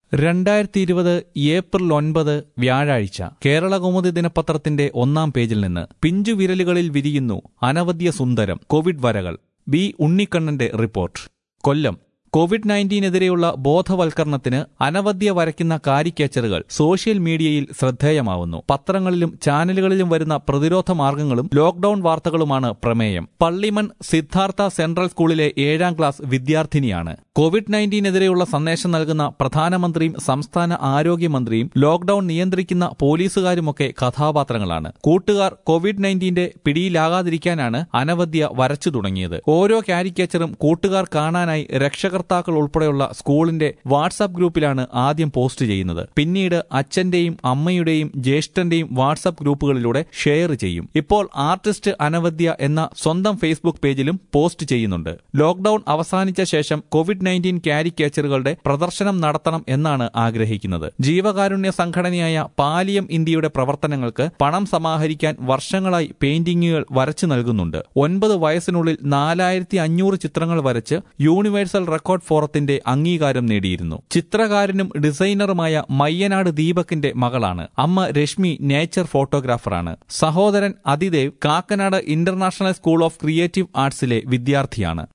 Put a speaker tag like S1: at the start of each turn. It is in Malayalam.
S1: രണ്ടായിരത്തി ഇരുപത് ഏപ്രിൽ ഒൻപത് വ്യാഴാഴ്ച കേരളകൗമുദി ദിനപത്രത്തിന്റെ ഒന്നാം പേജിൽ നിന്ന് പിഞ്ചു വിരലുകളിൽ വിരിയുന്നു അനവധ്യ സുന്ദരം കോവിഡ് വരകൾ ബി ഉണ്ണിക്കണ്ണന്റെ റിപ്പോർട്ട് കൊല്ലം കോവിഡ് നയൻറ്റീനെതിരെയുള്ള ബോധവൽക്കരണത്തിന് അനവധ്യ വരയ്ക്കുന്ന കാരിക്കേച്ചറുകൾ സോഷ്യൽ മീഡിയയിൽ ശ്രദ്ധേയമാവുന്നു പത്രങ്ങളിലും ചാനലുകളിലും വരുന്ന പ്രതിരോധ മാർഗങ്ങളും ലോക്ഡൌൺ വാർത്തകളുമാണ് പ്രമേയം പള്ളിമൺ സിദ്ധാർത്ഥ സെൻട്രൽ സ്കൂളിലെ ഏഴാം ക്ലാസ് വിദ്യാർത്ഥിനിയാണ് കോവിഡ് നയൻറ്റീനെതിരെയുള്ള സന്ദേശം നൽകുന്ന പ്രധാനമന്ത്രിയും സംസ്ഥാന ആരോഗ്യമന്ത്രിയും ലോക്ഡൌൺ നിയന്ത്രിക്കുന്ന പോലീസുകാരുമൊക്കെ കഥാപാത്രങ്ങളാണ് കൂട്ടുകാർ കോവിഡ് നയൻറ്റീന്റെ പിടിയിലാകാതിരിക്കാനാണ് അനവധ്യ വരച്ചു തുടങ്ങിയത് ഓരോ കാരിക്കേച്ചറും കൂട്ടുകാർ കാണാനായി രക്ഷകർത്താക്കൾ ഉൾപ്പെടെയുള്ള സ്കൂളിന്റെ വാട്സാപ്പ് ഗ്രൂപ്പിലാണ് ആദ്യം പോസ്റ്റ് ചെയ്യുന്നത് പിന്നീട് അച്ഛന്റെയും അമ്മയുടെയും ജ്യേഷ്ഠന്റെയും വാട്സാപ്പ് ഗ്രൂപ്പുകളിലൂടെ ഷെയർ ചെയ്യും ഇപ്പോൾ ആർട്ടിസ്റ്റ് അനവധ്യ എന്ന സ്വന്തം ഫേസ്ബുക്ക് പേജിലും പോസ്റ്റ് ചെയ്യുന്നുണ്ട് ലോക്ഡൌൺ അവസാനിച്ച ശേഷം കോവിഡ് നയൻറ്റീൻ കാരിക്കേച്ചറുകളുടെ പ്രദർശനം നടത്തണം എന്നാണ് ആഗ്രഹിക്കുന്നത് ജീവകാരുണ്യ സംഘടനയായ പാലിയം ഇന്ത്യയുടെ പ്രവർത്തനങ്ങൾക്ക് പണം സമാഹരിക്കാൻ വർഷങ്ങളായി പെയിന്റിങ്ങുകൾ വരച്ചു നൽകുന്നുണ്ട് ഒൻപത് വയസ്സിനുള്ളിൽ നാലായിരത്തി അഞ്ഞൂറ് ചിത്രങ്ങൾ വരച്ച് യൂണിവേഴ്സൽ റെക്കോർഡ് ഫോറത്തിന്റെ അംഗീകാരം നേടിയിരുന്നു ചിത്രകാരനും ഡിസൈനറുമായ മയ്യനാട് ദീപകിന്റെ മകളാണ് അമ്മ രശ്മി നേച്ചർ ഫോട്ടോഗ്രാഫറാണ് സഹോദരൻ Athidev Kakkanad international school of creative ആർട്സിലെ വിദ്യാർത്ഥിയാണ്